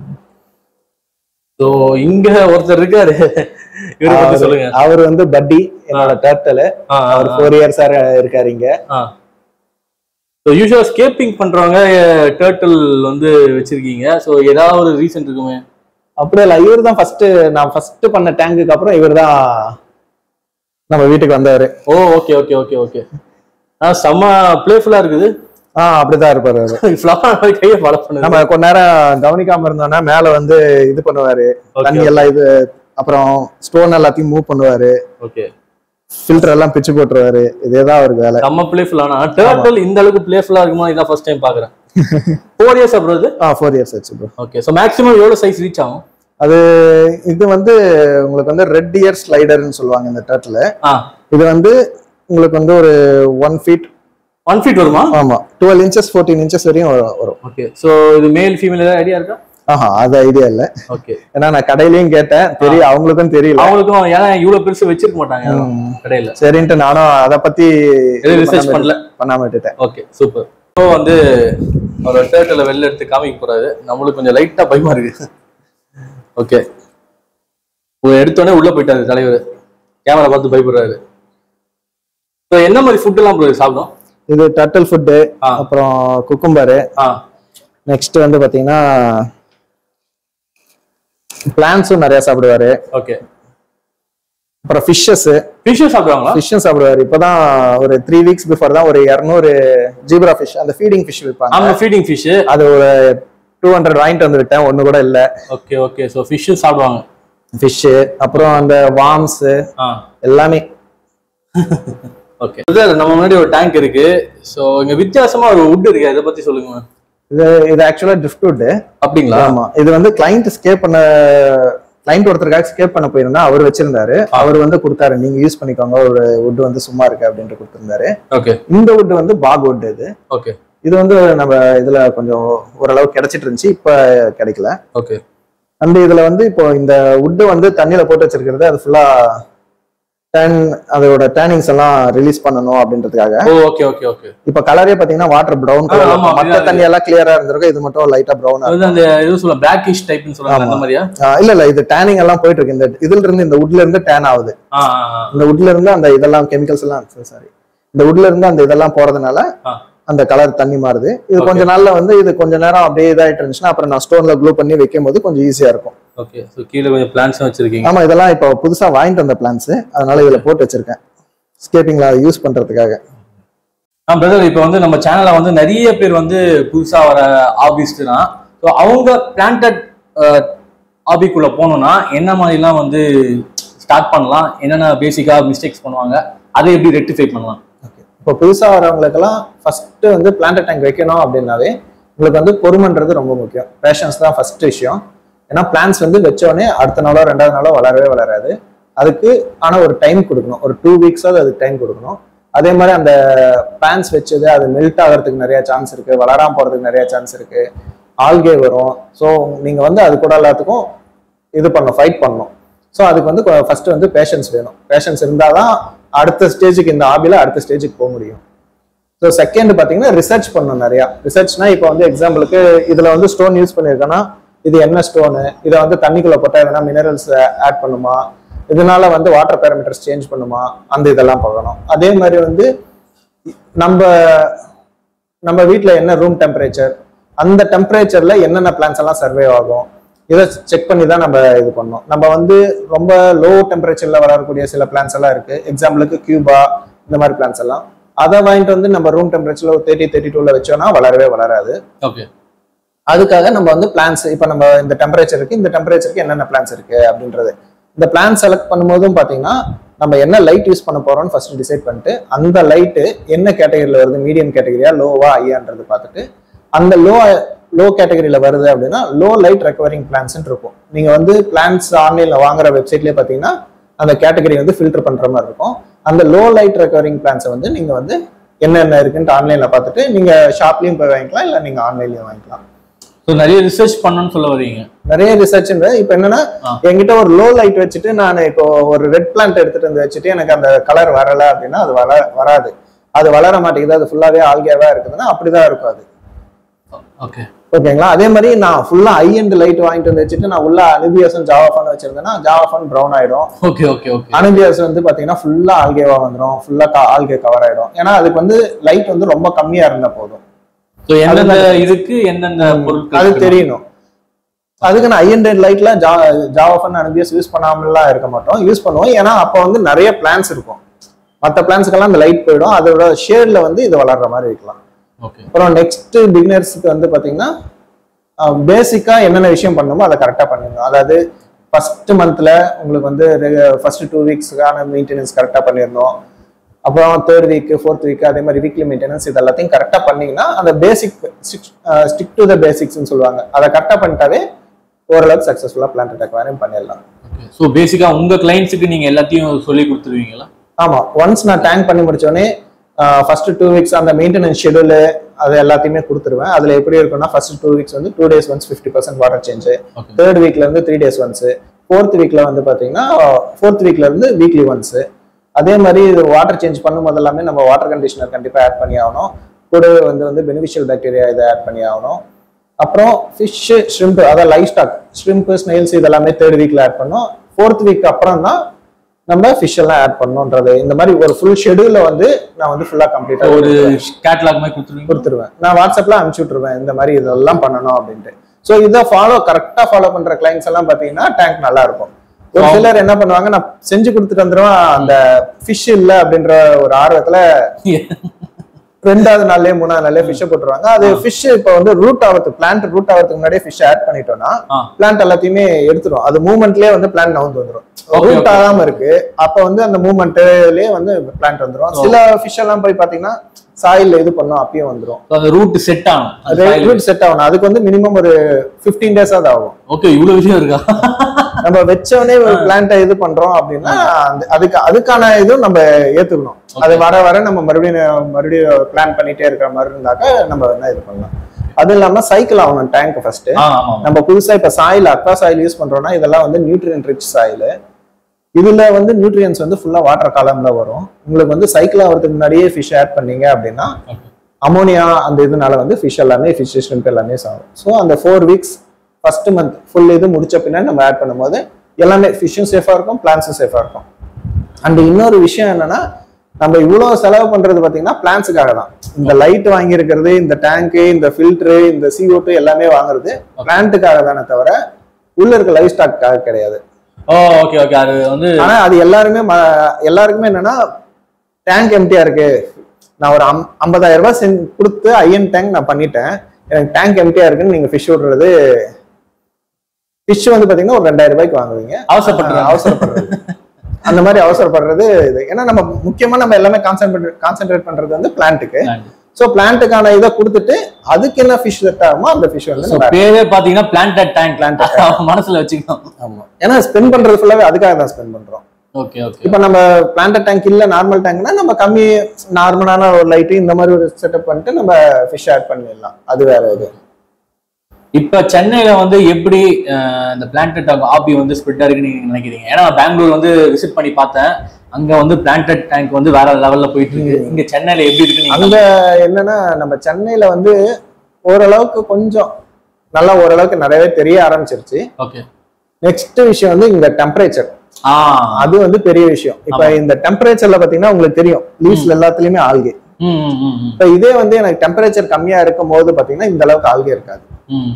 ஸோ இங்க ஒருத்தர் இருக்காரு இவரை பத்தி அவரு- சொல்லுங்க அவர் வந்து பட்டி என்னோட டர்ட்டல் ஆ, ஆ, அவர் ஃபோர் இயர்ஸா இருக்காரு இங்க ஆ ஸோ யூஸ்வலா ஸ்கேப்பிங் பண்றவங்க டேர்ட்டில் வந்து வச்சிருக்கீங்க ஸோ ஏதாவது ஒரு ரீசன் இருக்குமே அப்படியே இல்ல இவர் தான் ஃபர்ஸ்ட் நான் ஃபர்ஸ்ட் பண்ண டேங்குக்கு அப்புறம் இவர் தான் நம்ம வீட்டுக்கு வந்தாரு ஓ ஓகே ஓகே ஓகே ஓகே ஆ செம்ம பிளேஃபுல்லா இருக்குது ஆ அப்படிதான் இருப்பாரு அவரு. ஃப்ளவர் கையை ஃபாலோ பண்ணுது நம்ம கொஞ்ச நேரம் கவனிக்காம இருந்தோம்னா மேல வந்து இது பண்ணுவாரு தண்ணி எல்லாம் இது அப்புறம் ஸ்டோன் எல்லாத்தையும் மூவ் பண்ணுவாரு ஓகே ஃபில்டர் எல்லாம் பிச்சு போட்டுருவாரு இதேதான் அவருக்கு வேலை செம்ம பிளேஃபுல் ஆனா டேர்ட்டில் இந்த அளவுக்கு பிளேஃபுல்லா இருக்குமா இதான் ஃபர்ஸ்ட் டைம் பாக்குறேன் ஃபோர் இயர்ஸ் அப்புறம் இது ஆ ஃபோர் இயர்ஸ் ஆச்சு ப்ரோ ஓகே ஸோ மேக்ஸிமம் எவ்வளவு சைஸ் ரீச் ஆகும் அது இது வந்து உங்களுக்கு வந்து ரெட் இயர் ஸ்லைடர்னு சொல்லுவாங்க இந்த டர்ட்டில் ஆ இது வந்து உங்களுக்கு வந்து ஒரு ஒன் ஃபீட் ஒன் ஃபீட் வருமா ஆமா டுவெல் இன்ச்சஸ் ஃபோர்டீன் இன்ச்சஸ் வரையும் வரும் வரும் ஓகே ஸோ இது மேல் ஃபீமேல் ஏதாவது ஐடியா இருக்கா ஆஹா அது ஐடியா இல்ல ஓகே ஏன்னா நான் கடையிலயும் கேட்டேன் தெரியும் அவங்களுக்கும் தெரியல அவங்களுக்கும் ஏன்னா இவ்வளவு பெருசு வச்சிருக்க மாட்டாங்க யாரும் கடையில சரின்ட்டு நானும் அதை பத்தி எதுவும் ரிசர்ச் பண்ணல பண்ணாம விட்டுட்டேன் ஓகே சூப்பர் ஸோ வந்து அவர் தேட்டர்ல வெளில எடுத்து காமிக்க போறாரு நம்மளுக்கு கொஞ்சம் லைட்டா பயமா இருக்கு ஓகே எடுத்தோடனே உள்ள போயிட்டாரு தலைவர் கேமரா பார்த்து பயப்படுறாரு ஸோ என்ன மாதிரி ஃபுட் எல்லாம் bro சாப்பிடும் இது டர்ட்டில் ஃபுட்டு ஆ. அப்புறம் குக்கும்பரு ஆ நெக்ஸ்ட் வந்து பாத்தீங்கன்னா பிளான்ஸும் நிறைய சாப்பிடுவாரு ஓகே அப்புறம் ஃபிஷ்ஷஸ் ஃபிஷ்ஷும் சாப்பிடுவாங்களா ஃபிஷ்ஷும் சாப்பிடுவாரு இப்பதான் ஒரு த்ரீ வீக்ஸ் பிஃபோர் தான் ஒரு இரநூறு ஜீப்ரா ஃபிஷ் அந்த ஃபீடிங் ஃபிஷ் விற்பாங்க ஆமா ஃபீடிங் ஃபிஷ் அது ஒரு டூ ஹண்ட்ரட் வாங்கிட்டு வந்து விட்டேன் ஒண்ணு கூட இல்ல ஓகே ஓகே ஸோ ஃபிஷ்ஷும் சாப்பிடுவாங்க ஃபிஷ் அப்புறம் அந்த வார்ம்ஸ் ஆ எல்லாமே ஓகே நம்ம முன்னாடி ஒரு டேங்க் இருக்கு ஸோ இங்க வித்தியாசமா ஒரு வுட் இருக்கு அதை பத்தி சொல்லுங்க இது இது ஆக்சுவலா ட்ரிஃப்ட் வுட் அப்படிங்களா ஆமா இது வந்து கிளைண்ட் ஸ்கேப் பண்ண கிளைண்ட் ஒருத்தருக்காக ஸ்கேப் பண்ண போயிருந்தா அவர் வச்சிருந்தாரு அவர் வந்து கொடுத்தாரு நீங்க யூஸ் பண்ணிக்கோங்க ஒரு வுட் வந்து சும்மா இருக்கு அப்படின்ட்டு கொடுத்திருந்தாரு ஓகே இந்த வுட் வந்து பாக் வுட் இது ஓகே இது வந்து நம்ம இதுல கொஞ்சம் ஓரளவு கிடைச்சிட்டு இருந்துச்சு இப்ப கிடைக்கல ஓகே அந்த இதுல வந்து இப்போ இந்த வுட் வந்து தண்ணியில போட்டு வச்சிருக்கிறது அது ஃபுல்லா டேன் அதோட டேனிங்ஸ் எல்லாம் ரிலீஸ் பண்ணணும் அப்படின்றதுக்காக ஓ ஓகே ஓகே ஓகே இப்ப கலரே பாத்தீங்கன்னா வாட்டர் பிரவுன் ஆ, ஆமா, கலர் மத்த அப்படிதான் தண்ணி எல்லாம் கிளியரா இருந்திருக்கும் இது மட்டும் லைட்டா பிரவுன் அது அந்த இது சொல்ல பிளாக்கிஷ் டைப்னு சொல்லுவாங்க அந்த மாதிரியா இல்ல இல்ல இது டேனிங் எல்லாம் போயிட்டு இருக்கு இந்த இதுல இருந்து இந்த வுட்ல இருந்து டேன் ஆகுது ஆ ஆ ஆ இந்த வுட்ல இருந்து அந்த இதெல்லாம் கெமிக்கல்ஸ் எல்லாம் சாரி இந்த வுட்ல இருந்து அந்த இதெல்லாம் போறதுனால ஆ. அந்த கலர் தண்ணி மாறுது இது கொஞ்ச நாள்ல வந்து இது கொஞ்ச நேரம் அப்படியே இதாயிட்டு இருந்துச்சுன்னா அப்புறம் நான் ஸ்டோன்ல க்ளூ பண்ணி வைக்கும் போது கொஞ்சம் ஈஸியா இருக்கும் ஓகே ஸோ கீழே கொஞ்சம் பிளான்ஸும் வச்சிருக்கீங்க ஆமா இதெல்லாம் இப்போ புதுசா வாங்கிட்டு வந்த பிளான்ஸ் அதனால இதுல போட்டு வச்சிருக்கேன் ஸ்கேப்பிங்ல யூஸ் பண்றதுக்காக ஆ பிரதர் இப்போ வந்து நம்ம சேனல்ல வந்து நிறைய பேர் வந்து புதுசா வர ஆபிஸ்ட்னா ஸோ அவங்க பிளான்டட் ஆபிக்குள்ள போகணும்னா என்ன மாதிரிலாம் வந்து ஸ்டார்ட் பண்ணலாம் என்னென்ன பேசிக்கா மிஸ்டேக்ஸ் பண்ணுவாங்க அதை எப்படி ரெக்டிஃபை பண்ணலாம் இப்போ புதுசா வரவங்களுக்கெல்லாம் ஃபர்ஸ்ட் வந்து பிளான்ட் டேங்க் வைக்கணும் அப்படின்னாவே உங்களுக்கு வந்து பொறுமைன்றது ரொம்ப முக்கியம் பேஷன்ஸ் தான் ஃபர்ஸ்ட் விஷயம் ஏன்னா பிளான்ஸ் வந்து வச்ச உடனே அடுத்த நாளோ ரெண்டாவது நாளோ வளரவே வளராது அதுக்கு ஆனா ஒரு டைம் கொடுக்கணும் ஒரு டூ வீக்ஸாவது அதுக்கு டைம் கொடுக்கணும் அதே மாதிரி அந்த பிளான்ஸ் வச்சது அது மெல்ட் ஆகிறதுக்கு நிறைய சான்ஸ் இருக்கு வளராம போறதுக்கு நிறைய சான்ஸ் இருக்கு ஆல்கே வரும் ஸோ நீங்க வந்து அது கூட எல்லாத்துக்கும் இது பண்ணணும் ஃபைட் பண்ணணும் ஸோ அதுக்கு வந்து ஃபர்ஸ்ட் வந்து பேஷன்ஸ் வேணும் பேஷன்ஸ் இருந்தால் தான் அடுத்த ஸ்டேஜுக்கு இந்த ஆபில அடுத்த ஸ்டேஜுக்கு போக முடியும் ஸோ செகண்ட் பார்த்தீங்கன்னா ரிசர்ச் பண்ணணும் நிறையா ரிசர்ச்னா இப்போ வந்து எக்ஸாம்பிளுக்கு இதில் வந்து ஸ்டோன் யூஸ் பண்ணியிருக்கேன்னா இது என்ன ஸ்டோனு இதை வந்து தண்ணிக்குள்ள போட்டால் எதனா மினரல்ஸ் ஆட் பண்ணுமா இதனால வந்து வாட்டர் பேராமீட்டர்ஸ் சேஞ்ச் பண்ணுமா அந்த இதெல்லாம் பார்க்கணும் அதே மாதிரி வந்து நம்ம நம்ம வீட்டில் என்ன ரூம் டெம்பரேச்சர் அந்த டெம்பரேச்சர்ல என்னென்ன பிளான்ஸ் எல்லாம் சர்வே ஆகும் இதை செக் பண்ணி தான் நம்ம இது பண்ணோம் நம்ம வந்து ரொம்ப லோ டெம்பரேச்சர்ல வரக்கூடிய சில பிளான்ஸ் எல்லாம் இருக்கு எக்ஸாம்பிளுக்கு கியூபா இந்த மாதிரி பிளான்ஸ் எல்லாம் அதை வாங்கிட்டு வந்து நம்ம ரூம் டெம்பரேச்சர்ல ஒரு தேர்ட்டி தேர்ட்டி டூல வச்சோம்னா வளரவே வளராது ஓகே அதுக்காக நம்ம வந்து பிளான்ஸ் இப்போ நம்ம இந்த டெம்பரேச்சருக்கு இந்த டெம்பரேச்சருக்கு என்னென்ன பிளான்ஸ் இருக்கு அப்படின்றது இந்த பிளான் செலக்ட் பண்ணும்போதும் பார்த்தீங்கன்னா நம்ம என்ன லைட் யூஸ் பண்ண போறோம்னு ஃபர்ஸ்ட் டிசைட் பண்ணிட்டு அந்த லைட்டு என்ன கேட்டகரியில் வருது மீடியம் கேட்டகரியா லோவா ஐயான்றது பார்த்துட்டு அந்த லோ லோ கேட்டகரியில் வருது அப்படின்னா லோ லைட் ரெக்கவரிங் பிளான்ஸ் இருக்கும் நீங்க வந்து பிளான்ஸ் ஆன்லைன்ல வாங்குற வெப்சைட்லேயே பார்த்தீங்கன்னா அந்த கேட்டகரி வந்து ஃபில்டர் பண்ற மாதிரி இருக்கும் அந்த லோ லைட் ரெக்கவரிங் பிளான்ஸை வந்து நீங்க வந்து என்னென்ன இருக்குன்ட்டு ஆன்லைன்ல பார்த்துட்டு நீங்க ஷாப்லயும் போய் வாங்கிக்கலாம் இல்லை நீங்க ஆன்லைன்லயும் வாங்கிக்கலாம் ஸோ நிறைய ரிசர்ச் பண்ணணும்னு சொல்ல வரீங்க நிறைய ரிசர்ச் இப்ப என்னன்னா ஆ. என்கிட்ட ஒரு லோ லைட் வச்சுட்டு நான் இப்போ ஒரு ரெட் பிளான்ட் எடுத்துட்டு வந்து வச்சுட்டு எனக்கு அந்த கலர் வரல அப்படின்னா அது வள வராது அது வளர மாட்டேங்குது அது ஃபுல்லாவே ஆல்கேவா இருக்குதுன்னா அப்படிதான் இருக்கும் அது ஓகே ஓகேங்களா அதே மாதிரி நான் ஃபுல்லா ஐ அண்ட் லைட் வாங்கிட்டு வந்து வச்சுட்டு நான் உள்ள அனுபியஸும் ஜாவா ஃபோன் வச்சிருந்தேன்னா ஜாவா ஃபோன் ப்ரௌன் ஆயிடும் ஓகே ஓகே ஓகே அனுபியஸ் வந்து பாத்தீங்கன்னா ஃபுல்லா ஆல்கேவா வந்துடும் ஃபுல்லா ஆல்கே கவர் ஆயிடும் ஏன்னா அதுக்கு வந்து லைட் வந்து ரொம்ப கம்மியா இருந்தா போதும் ஸோ எந்தெந்த இதுக்கு எந்தெந்த பொருட்கள் அது இருக்கு? தெரியணும் அதுக்கு நான் ஐஎன்டெட் லைட்ல ஜா ஜாவா ஃபன் அனுபியஸ் யூஸ் பண்ணாமலாம் இருக்க மாட்டோம் யூஸ் பண்ணுவோம் ஏன்னா அப்போ வந்து நிறைய பிளான்ஸ் இருக்கும் மற்ற பிளான்ஸுக்கெல்லாம் அந்த லைட் போயிடும் அதோட ஷேட்ல வந்து இது வளர்ற மாதிரி இருக்கலாம் ஓகே அப்புறம் நெக்ஸ்ட் பிகினர்ஸ்க்கு வந்து பாத்தீங்கன்னா பேசிக்கா என்னென்ன விஷயம் பண்ணணுமோ அதை கரெக்டாக பண்ணிடணும் அதாவது ஃபர்ஸ்ட் மந்த்ல உங்களுக்கு வந்து ஃபர்ஸ்ட் டூ வீக்ஸ்க்கான மெயின்டெனன்ஸ் கரெக்டாக பண்ணிடணும் அப்புறம் தேர்ட் வீக் ஃபோர்த் வீக் அதே மாதிரி வீக்லி மெயின்டெனன்ஸ் இது எல்லாத்தையும் கரெக்டாக பண்ணீங்கன்னா அந்த பேசிக் ஸ்டிக் டு த பேசிக்ஸ்னு சொல்லுவாங்க அதை கரெக்டாக பண்ணிட்டாவே ஓரளவுக்கு சக்ஸஸ்ஃபுல்லாக பிளான்ட் அக்வாரியம் பண்ணிடலாம் ஸோ பேசிக்கா உங்க கிளைண்ட்ஸுக்கு நீங்க எல்லாத்தையும் சொல்லி கொடுத்துருவீங்களா ஆமா ஒன்ஸ் நான் டேங்க் பண்ணி முடிச்சோடனே ஃபர்ஸ்ட் டூ வீக்ஸ் அந்த மெயின்டெனன்ஸ் ஷெடியூல் அது எல்லாத்தையுமே கொடுத்துருவேன் அதுல எப்படி இருக்கும்னா ஃபர்ஸ்ட் டூ வீக்ஸ் வந்து two days once fifty percent water change okay third வீக்ல இருந்து த்ரீ டேஸ் ஒன்ஸ் ஃபோர்த் வீக்ல வந்து பாத்தீங்கன்னா ஃபோர்த் வீக்ல இருந்து வீக்லி ஒன்ஸ் அதே மாதிரி வாட்டர் சேஞ்ச் பண்ணும்போது எல்லாமே நம்ம வாட்டர் கண்டிஷனர் கண்டிப்பா ஆட் பண்ணி ஆகணும் கூடவே வந்து வந்து பெனிஃபிஷியல் பாக்டீரியா இதை ஆட் பண்ணி ஆகணும் அப்புறம் ஃபிஷ் ஷ்ரிம்ப் அதாவது லைஃப் ஸ்டாக் ஷ்ரிம்ப் ஸ்னெயில்ஸ் இதெல்லாமே தேர்ட் வீக்ல ஆட் பண்ணோம் ஃபோர்த் வீக் அப்புறம் தான் நம்ம ஃபிஷ் எல்லாம் ஆட் பண்ணணுன்றது இந்த மாதிரி ஒரு ஃபுல் ஷெடியூல வந்து நான் வந்து ஃபுல்லா கம்ப்ளீட்டா ஒரு கேட்லாக் மாதிரி கொடுத்துருவீங்க கொடுத்துருவேன் நான் வாட்ஸ்அப்ல அனுப்பிச்சு விட்டுருவேன் இந்த மாதிரி இதெல்லாம் பண்ணணும் அப்படின்ட்டு ஸோ இதை ஃபாலோ கரெக்டா ஃபாலோ பண்ற கிளைண்ட்ஸ் எல்லாம் பாத்தீங்கன்னா டேங்க் நல்லா இருக்கும் ஒரு Wow. சிலர் என்ன பண்ணுவாங்க நான் செஞ்சு கொடுத்துட்டு வந்துருவேன் அந்த ஃபிஷ் இல்ல அப்படின்ற ஒரு ஆர்வத்துல ரெண்டாவது நாள்லயே மூணாவது நாள்லயே ஃபிஷ்ஷை போட்டுருவாங்க அது ஃபிஷ் இப்போ வந்து ரூட் ஆகிறது பிளான்ட் ரூட் ஆகிறதுக்கு முன்னாடியே ஃபிஷ் ஆட் பண்ணிட்டோம்னா ஆ. பிளான்ட் எல்லாத்தையுமே எடுத்துரும் அது மூவ்மெண்ட்லயே வந்து பிளான்ட் நவுந்து வந்துரும் Okay, ரூட் okay. ஆகாம இருக்கு அப்ப வந்து அந்த மூவ்மெண்ட்லயே வந்து பிளான்ட் வந்துரும் Oh. சில ஃபிஷ் எல்லாம் போய் பாத்தீங்கன்னா சாயில்ல இது பண்ணும் அப்பயும் வந்துரும் அந்த ரூட் செட் ஆகும் ரூட் செட் ஆகணும் அதுக்கு வந்து மினிமம் ஒரு 15 டேஸ் ஆகுது ஆகும் ஓகே இவ்வளவு விஷயம் இருக்கா நம்ம வச்சவனே ஒரு பிளான்ட்டை இது பண்றோம் அப்படின்னா அந்த- அதுக்கு அதுக்கான இதுவும் நம்ம ஏத்துக்கணும் அது வர வர நம்ம மறுபடியும் மறுபடியும் பிளான் பண்ணிட்டே இருக்கிற மாதிரி இருந்தாக்க நம்ம என்ன இது பண்ணலாம் அது இல்லாம சைக்கிள் ஆகணும் டேங்க் ஃபர்ஸ்ட் ஆ, ஆமா ஆமா. நம்ம புதுசா இப்ப சாயில் அக்வா சாயில் யூஸ் பண்றோம்னா இதெல்லாம் வந்து நியூட்ரியன் ரிச் சாயில் இதுல வந்து நியூட்ரியன்ஸ் வந்து ஃபுல்லா வாட்டர் காலம்ல வரும் உங்களுக்கு வந்து சைக்கிள் ஆகிறதுக்கு முன்னாடியே ஃபிஷ் ஆட் பண்ணீங்க அப்படின்னா Okay. அமோனியா அந்த இதனால வந்து ஃபிஷ் எல்லாமே ஃபிஷ் ஷ்ரிம்ப் எல்லாமே சாகும் ஸோ அந்த four weeks first month full இது முடிச்ச பின்னாடி நம்ம ஆட் பண்ணும்போது எல்லாமே ஃபிஷ்ஷும் சேஃபா இருக்கும் பிளான்ஸும் சேஃபா இருக்கும் அண்ட் இன்னொரு விஷயம் என்னன்னா நம்ம இவ்வளவு செலவு பண்றது பாத்தீங்கன்னா பிளான்ஸுக்காக தான் இந்த லைட் வாங்கியிருக்கிறது இந்த டேங்க்கு இந்த ஃபில்டரு இந்த CO2 எல்லாமே வாங்குறது பிளான்ட்டுக்காக தானே தவிர உள்ள இருக்க லைஃப் ஸ்டாக்காக கிடையாது ஓ ஓகே ஓகே அது வந்து ஆனா அது எல்லாருமே ம- எல்லாருக்குமே என்னன்னா டேங்க் எம்டியா இருக்கு நான் ஒரு அம்- 50000 ரூபாய் செஞ்சு கொடுத்து ஐஎன் டேங்க் நான் பண்ணிட்டேன் எனக்கு டேங்க் எம்டியா இருக்குன்னு நீங்க ஃபிஷ் விடுறது ஃபிஷ் வந்து பாத்தீங்கன்னா ஒரு ரெண்டாயிரம் ரூபாய்க்கு வாங்குவீங்க அவசரப்பட்டுறாங்க. அவசரப்படுறது அந்த மாதிரி அவசரப்படுறது இது ஏன்னா நம்ம முக்கியமா நம்ம எல்லாமே கான்சென்ட்ரேட் கான்சென்ட்ரேட் பண்றது வந்து பிளான்ட்டுக்கு ஸோ பிளான்ட்டுக்கான இதை கொடுத்துட்டு அதுக்கு என்ன ஃபிஷ் செட் ஆகுமோ அந்த ஃபிஷ் வந்து So, நம்ம பேரே பாத்தீங்கன்னா பிளான்டட் டேங்க் Planted மனசுல வச்சுக்கணும் ஆமா ஏன்னா ஸ்பெண்ட் பண்றது ஃபுல்லாவே அதுக்காக தான் ஸ்பெண்ட் பண்றோம் ஓகே ஓகே இப்போ நம்ம பிளான்ட் டேங்க் இல்ல நார்மல் டேங்க்னா நம்ம கம்மி நார்மலான ஒரு லைட்டு இந்த மாதிரி ஒரு செட்டப் பண்ணிட்டு நம்ம ஃபிஷ் ஆட் பண்ணிடலாம் அது வேற இது இப்ப சென்னையில வந்து எப்படி அஹ், இந்த பிளான்டட் ஆபி வந்து ஸ்ப்ரெட் இருக்குன்னு நீங்க நினைக்கிறீங்க ஏன்னா நான் பெங்களூர் வந்து விசிட் பண்ணி பார்த்தேன் அங்க வந்து பிளான்டட் டேங்க் வந்து வேற லெவல்ல போயிட்டு இருக்கு இங்க சென்னையில எப்படி இருக்கு நீங்க அங்க என்னன்னா நம்ம சென்னையில வந்து ஓரளவுக்கு கொஞ்சம் நல்லா ஓரளவுக்கு நிறையவே தெரிய ஆரம்பிச்சிருச்சு ஓகே நெக்ஸ்ட் விஷயம் வந்து இங்க டெம்பரேச்சர் ஆ அது வந்து பெரிய விஷயம் இப்ப இந்த டெம்பரேச்சர்ல பாத்தீங்கன்னா உங்களுக்கு தெரியும் லீவ்ஸ்ல எல்லாத்துலயுமே ஆல்கே ம் ம், ம் ம், இப்ப இதே வந்து எனக்கு டெம்பரேச்சர் கம்மியா இருக்கும் போது பாத்தீங்கன்னா இந்த அளவுக்கு ஆல்கே இருக்காது ம்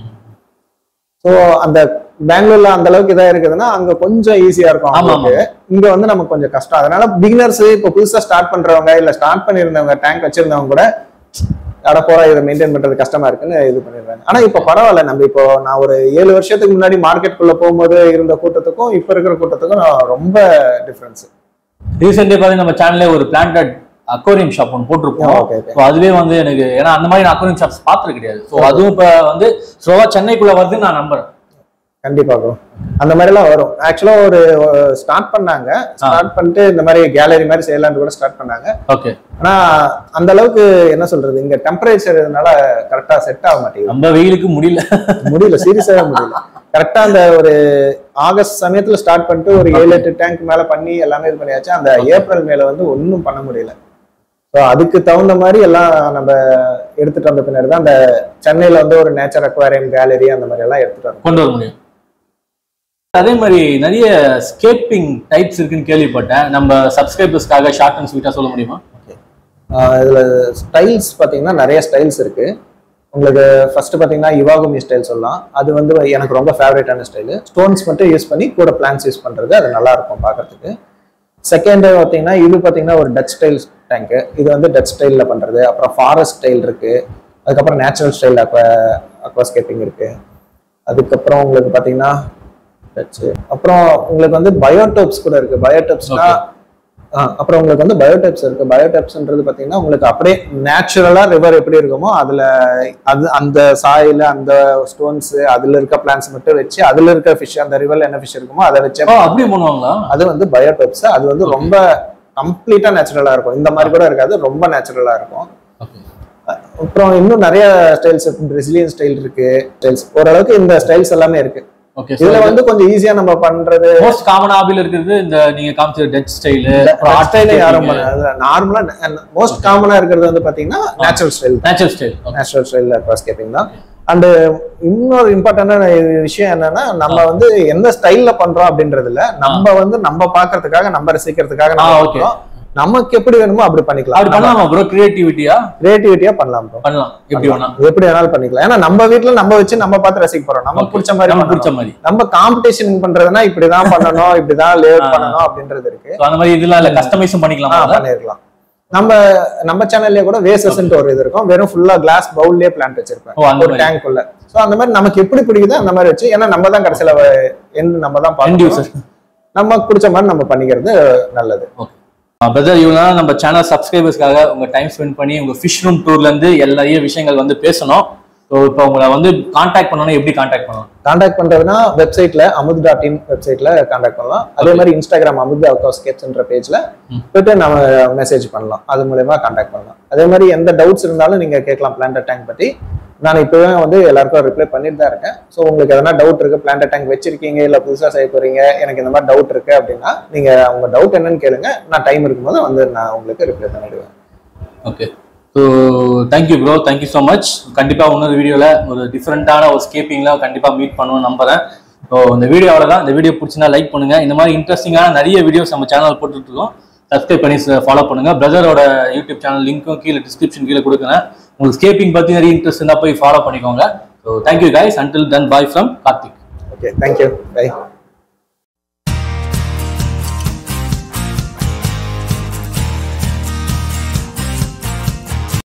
ஸோ அந்த பெங்களூர்ல அந்த அளவுக்கு இதா இருக்குதுன்னா அங்க கொஞ்சம் ஈஸியா இருக்கும் ஆமா, அவங்களுக்கு இங்க வந்து நமக்கு கொஞ்சம் கஷ்டம் அதனால பிகினர்ஸ் இப்போ புதுசா ஸ்டார்ட் பண்றவங்க இல்ல ஸ்டார்ட் பண்ணிருந்தவங்க டேங்க் வச்சிருந்தவங்க கூட அட போறா இதை மெயின்டைன் பண்றது கஷ்டமா இருக்குன்னு இது பண்ணிடுறாங்க ஆனா இப்ப பரவாயில்ல நம்ம இப்போ நான் ஒரு ஏழு வருஷத்துக்கு முன்னாடி மார்க்கெட்டுக்குள்ள போகும்போது இருந்த கூட்டத்துக்கும் இப்ப இருக்கிற கூட்டத்துக்கும் நான் ரொம்ப டிஃபரன்ஸ் ரீசெண்டே பாத்தீங்கன்னா நம்ம சேனல்ல ஒரு பிளான்டட் அக்வாரியம் ஷாப் ஒன்று போட்டிருப்போம் ஓகே ஓகே ஸோ அதுவே வந்து எனக்கு ஏன்னா அந்த மாதிரி நான் அக்வாரியம் ஷாப்ஸ் பார்த்தது கிடையாது ஸோ அதுவும் இப்போ வந்து ஸ்லோவா சென்னைக்குள்ள வருதுன்னு நான் நம்புறேன் கண்டிப்பா ப்ரோ அந்த மாதிரி எல்லாம் வரும் ஆக்சுவலா ஒரு ஸ்டார்ட் பண்ணாங்க ஸ்டார்ட் பண்ணிட்டு இந்த மாதிரி கேலரி மாதிரி செய்யலாம்னு கூட ஸ்டார்ட் பண்ணாங்க ஓகே ஆனா அந்த அளவுக்கு என்ன சொல்றது இங்க டெம்பரேச்சர் இதனால கரெக்டா செட் ஆக மாட்டேங்குது நம்ம வெயிலுக்கு முடியல முடியல சீரியஸாவே முடியல கரெக்டா அந்த ஒரு ஆகஸ்ட் சமயத்துல ஸ்டார்ட் பண்ணிட்டு ஒரு ஏழு எட்டு டேங்க் மேல பண்ணி எல்லாமே இது பண்ணியாச்சு அந்த ஏப்ரல் மேல வந்து ஒன்றும் பண்ண முடியல ஸோ அதுக்கு தகுந்த மாதிரி எல்லாம் நம்ம எடுத்துட்டு வந்த பின்னாடி தான் அந்த சென்னையில வந்து ஒரு நேச்சர் அக்வாரியம் கேலரி அந்த மாதிரி எல்லாம் எடுத்துட்டு வந்தோம் கொண்டு வர முடியும் அதே மாதிரி நிறைய ஸ்கேப்பிங் டைப்ஸ் இருக்குன்னு கேள்விப்பட்டேன் நம்ம சப்ஸ்கிரைபர்ஸ்க்காக ஷார்ட் அண்ட் ஸ்வீட்டா சொல்ல முடியுமா ஆஹ் இதுல ஸ்டைல்ஸ் பாத்தீங்கன்னா நிறைய ஸ்டைல்ஸ் இருக்கு உங்களுக்கு ஃபர்ஸ்ட் பாத்தீங்கன்னா இவாகுமி ஸ்டைல் சொல்லலாம் அது வந்து எனக்கு ரொம்ப ஃபேவரட்டான ஸ்டைலு ஸ்டோன்ஸ் மட்டும் யூஸ் பண்ணி கூட பிளான்ஸ் யூஸ் பண்றது அது நல்லா இருக்கும் பார்க்கறதுக்கு செகண்ட் பார்த்தீங்கன்னா இது பார்த்தீங்கன்னா ஒரு டச் ஸ்டைல் டேங்க் இது வந்து டச் ஸ்டைலில் பண்றது அப்புறம் ஃபாரஸ்ட் ஸ்டைல் இருக்கு அதுக்கப்புறம் நேச்சுரல் ஸ்டைல் அக்வா அக்வாஸ்கேப்பிங் இருக்கு அதுக்கப்புறம் உங்களுக்கு பார்த்தீங்கன்னா டச் அப்புறம் உங்களுக்கு வந்து பயோடோப்ஸ் கூட இருக்கு பயோடோப்ஸ்னா அப்புறம் உங்களுக்கு வந்து பயோடெப்ஸ் இருக்கு பயோடெப்ஸ்ன்றது பாத்தீங்கன்னா உங்களுக்கு அப்படியே நேச்சுரலா ரிவர் எப்படி இருக்குமோ அதுல அது அந்த சாயில அந்த ஸ்டோன்ஸ் அதுல இருக்க பிளான்ஸ் மட்டும் வச்சு அதுல இருக்க ஃபிஷ் அந்த ரிவர்ல என்ன ஃபிஷ் இருக்குமோ அதை வச்சு ஓ அப்படியே பண்ணுவாங்களா அது வந்து பயோடெப்ஸ் அது வந்து ரொம்ப கம்ப்ளீட்டா நேச்சுரலா இருக்கும் இந்த மாதிரி கூட இருக்காது ரொம்ப நேச்சுரலா இருக்கும் ஓகே அப்புறம் இன்னும் நிறைய ஸ்டைல்ஸ் பிரசிலியன் ஸ்டைல் இருக்கு ஸ்டைல்ஸ் ஓரளவுக்கு இந்த ஸ்டைல்ஸ் எல்லாமே இருக்கு ஓகே இதுல வந்து கொஞ்சம் ஈஸியா நம்ம பண்றது மோஸ்ட் காமன் ஆபில இருக்கிறது இந்த நீங்க காமிச்ச டச் ஸ்டைலு ஸ்டைல யாரும் பண்ண நார்மலா மோஸ்ட் காமனா இருக்கிறது வந்து பாத்தீங்கன்னா natural style natural style natural style aquascaping தான் அண்ட் இன்னொரு இம்பார்ட்டன்டான விஷயம் என்னன்னா நம்ம வந்து எந்த ஸ்டைல்ல பண்றோம் அப்படின்றதுல நம்ம வந்து நம்ம பாக்குறதுக்காக நம்ம ரசிக்கிறதுக்காக ஆ, நம்ம okay. பண்றோம். நமக்கு எப்படி வேணுமோ அப்படி அப்படி பண்ணிக்கலாம் பண்ணலாமா ப்ரோ கிரியேட்டிவிட்டியா கிரியேட்டிவிட்டியா பண்ணலாம் bro. பண்ணலாம் எப்படி வேணா எப்படி வேணாலும் பண்ணிக்கலாம் ஏன்னா நம்ம வீட்ல நம்ம வச்சு நம்ம பார்த்து ரசிக்க போறோம் நமக்கு Okay. பிடிச்ச மாதிரி நமக்கு பண்ணணும். பிடிச்ச மாதிரி நம்ம காம்படிஷன் பண்றதுன்னா இப்படிதான் பண்ணணும் இப்படிதான் லேஅவுட் ஆ. பண்ணணும் அப்படின்றது இருக்கு So, அந்த மாதிரி இதெல்லாம் இல்ல கஸ்டமைஸும் பண்ணிக்கலாமா ஆ, அதை? பண்ணிருக்கலாம் நம்ம நம்ம சேனல்லே கூட வேசஸ்ன்ட்டு ஒரு இது இருக்கும் வெறும் ஃபுல்லா கிளாஸ் பவுல்லே பிளான்ட் வச்சிருப்பேன் ஓ அந்த ஒரு மாதிரி டேங்க் உள்ள சோ அந்த மாதிரி நமக்கு எப்படி பிடிக்குதோ அந்த மாதிரி வச்சு ஏன்னா நம்ம தான் கடைசியில எண்ட் நம்ம தான் end பார்க்கணும் user நமக்கு பிடிச்ச மாதிரி நம்ம பண்ணிக்கிறது நல்லது பிரதர் இவங்க நம்ம சேனல் சப்ஸ்கிரைபர்ஸ்க்காக உங்க டைம் ஸ்பெண்ட் பண்ணி உங்க ஃபிஷ் ரூம் டூர்ல இருந்து எல்லாரிய விஷயங்கள் வந்து பேசணும் ஸோ இப்போ உங்களை வந்து காண்டாக்ட் பண்ணணும் எப்படி காண்டாக்ட் பண்ணணும் கான்டாக்ட் பண்றதுன்னா வெப்சைட்ல அமுத் டாட் இன் வெப்சைட்ல கான்டாக்ட் பண்ணலாம் அதே மாதிரி இன்ஸ்டாகிராம் அமுத் அவுகாஸ்கேப்ஸ்ன்ற பேஜ்ல ம். போயிட்டு நம்ம மெசேஜ் பண்ணலாம் அது மூலயமா கான்டாக்ட் பண்ணலாம் அதே மாதிரி எந்த டவுட்ஸ் இருந்தாலும் நீங்க கேட்கலாம் பிளான்ட் டேங்க் பத்தி நான் இப்பவே வந்து எல்லாருக்கும் ரிப்ளை பண்ணிட்டு தான் இருக்கேன் ஸோ உங்களுக்கு எதனா டவுட் இருக்கு பிளான்ட் டேங்க் வச்சிருக்கீங்க இல்ல புதுசா செய்ய போறீங்க எனக்கு இந்த மாதிரி டவுட் இருக்கு அப்படின்னா நீங்க உங்க டவுட் என்னன்னு கேளுங்க நான் டைம் இருக்கும்போது வந்து நான் உங்களுக்கு ரிப்ளை பண்ணிடுவேன் okay so thank you bro thank you so much கண்டிப்பாக இன்னொரு வீடியோவில் ஒரு டிஃப்ரெண்ட்டான ஒரு ஸ்கேப்பிங்கில் கண்டிப்பாக மீட் பண்ணுவேன் நம்புறேன் ஸோ இந்த வீடியோ அவ்வளோதான் இந்த வீடியோ பிடிச்சினா லைக் பண்ணுங்க இந்த மாதிரி இன்ட்ரெஸ்டிங்கான நிறைய வீடியோஸ் நம்ம சேனல் போட்டுட்டு இருக்கோம் சப்ஸ்கிரைப் பண்ணி ஃபாலோ பண்ணுங்க பிரதரோட யூடியூப் சேனல் லிங்க்கும் கீழே டிஸ்கிரிப்ஷன் கீழே கொடுக்குறேன் உங்களுக்கு ஸ்கேப்பிங் பற்றி நிறைய இன்ட்ரெஸ்ட் இருந்தால் போய் ஃபாலோ பண்ணிக்கோங்க so thank you guys until then bye from Karthik okay thank you by